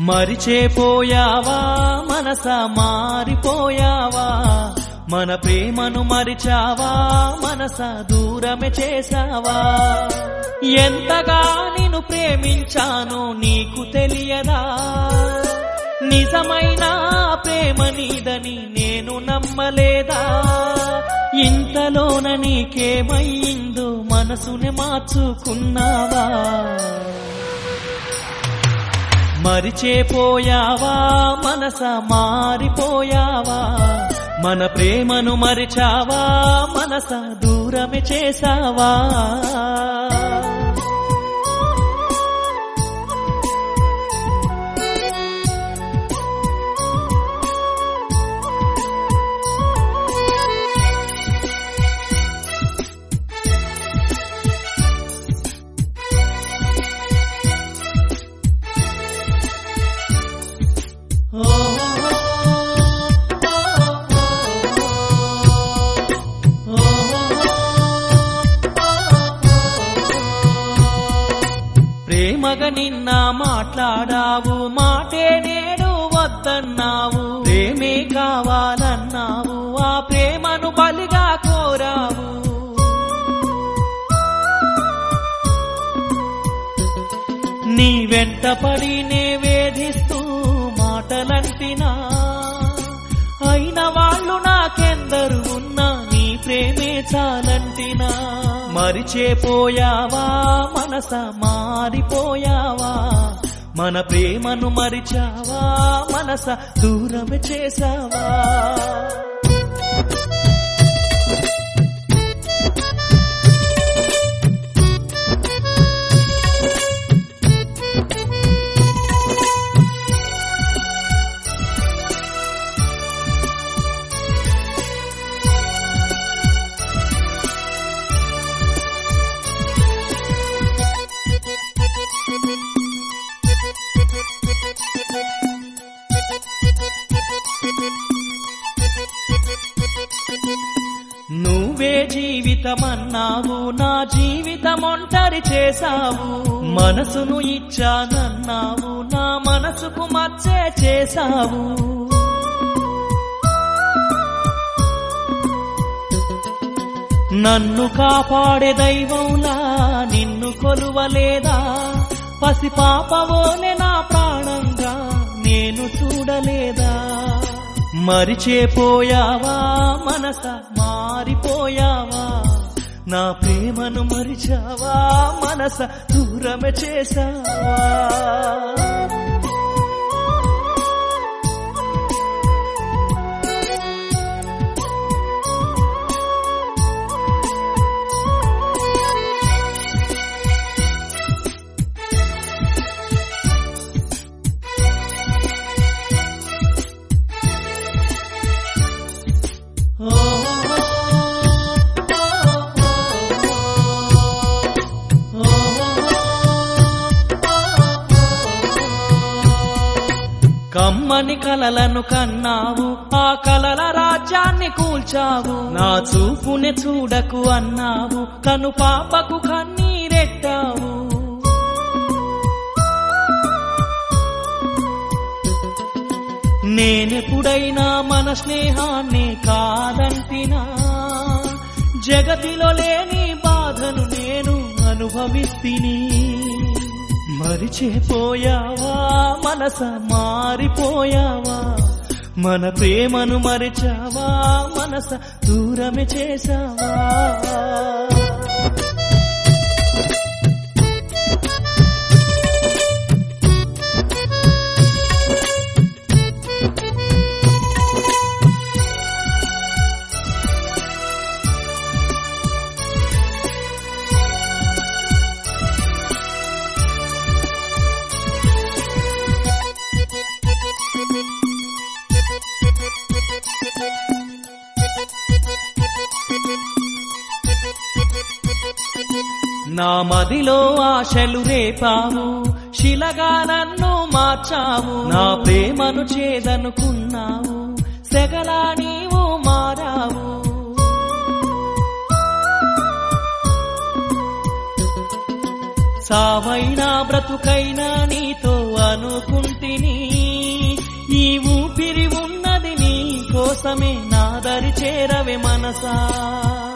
మరిచేపోయావా మనస మారిపోయావా మన ప్రేమను మరిచావా మనస దూరమే చేసావా ఎంతగా నిన్ను ప్రేమించానో నీకు తెలియదా నిజమైన ప్రేమ నీదని నేను నమ్మలేదా ఇంతలోన నీకేమయ్యిందో మనసుని మార్చుకున్నావా మరిచేపోయావా మనస మారిపోయావా మన ప్రేమను మరిచావా మనస దూరమే చేసావా ప్రేమగా నిన్న మాట్లాడావు మాటే నేడు వద్దన్నావు ప్రేమే కావాలన్నావు ఆ ప్రేమను బలిగా కోరావు నీ వెంట పడి నే వేధిస్తూ మాటలంటినా అయిన వాళ్ళు నాకెందరు ఉన్నా నీ ప్రేమే చాలంటినా మరిచేపోయావా మనస మారిపోయావా మన ప్రేమను మరిచావా మనస దూరమే చేసావా నువ్వే జీవితమన్నావు నా జీవితం ఒంటరి చేశావు మనసును ఇచ్చానన్నావు నా మనసుకు మచ్చే చేశావు నన్ను కాపాడే దైవంలా నిన్ను కొలువలేదా పసి పాపవోలే నా ప్రాణంగా నేను చూడలేదా మరిచేపోయావా మనస మారిపోయావా నా ప్రేమను మరిచావా మనస దూరమే చేసావా కమ్మని కలలను కన్నావు ఆ కలల రాజ్యాన్ని కూల్చావు నా చూపుని చూడకు అన్నావు కను పాపకు కన్నీరెట్టావు నేనెప్పుడైనా మన స్నేహాన్ని కాదంటినా జగతిలో లేని బాధను నేను అనుభవిస్తిని మరిచిపోయావా మనస మారిపోయావా మన ప్రేమను మరిచావా మనస దూరమే చేసావా నా మదిలో ఆశలు రేపావు శిలగా నన్ను మార్చావు నా ప్రేమను చేదనుకున్నావు సెగలా నీవు మారావు చావైనా బ్రతుకైనా నీతో అనుకుంటిని ఈ ఊపిరి ఉన్నది నీ కోసమే నాదరి చేరవే మనసా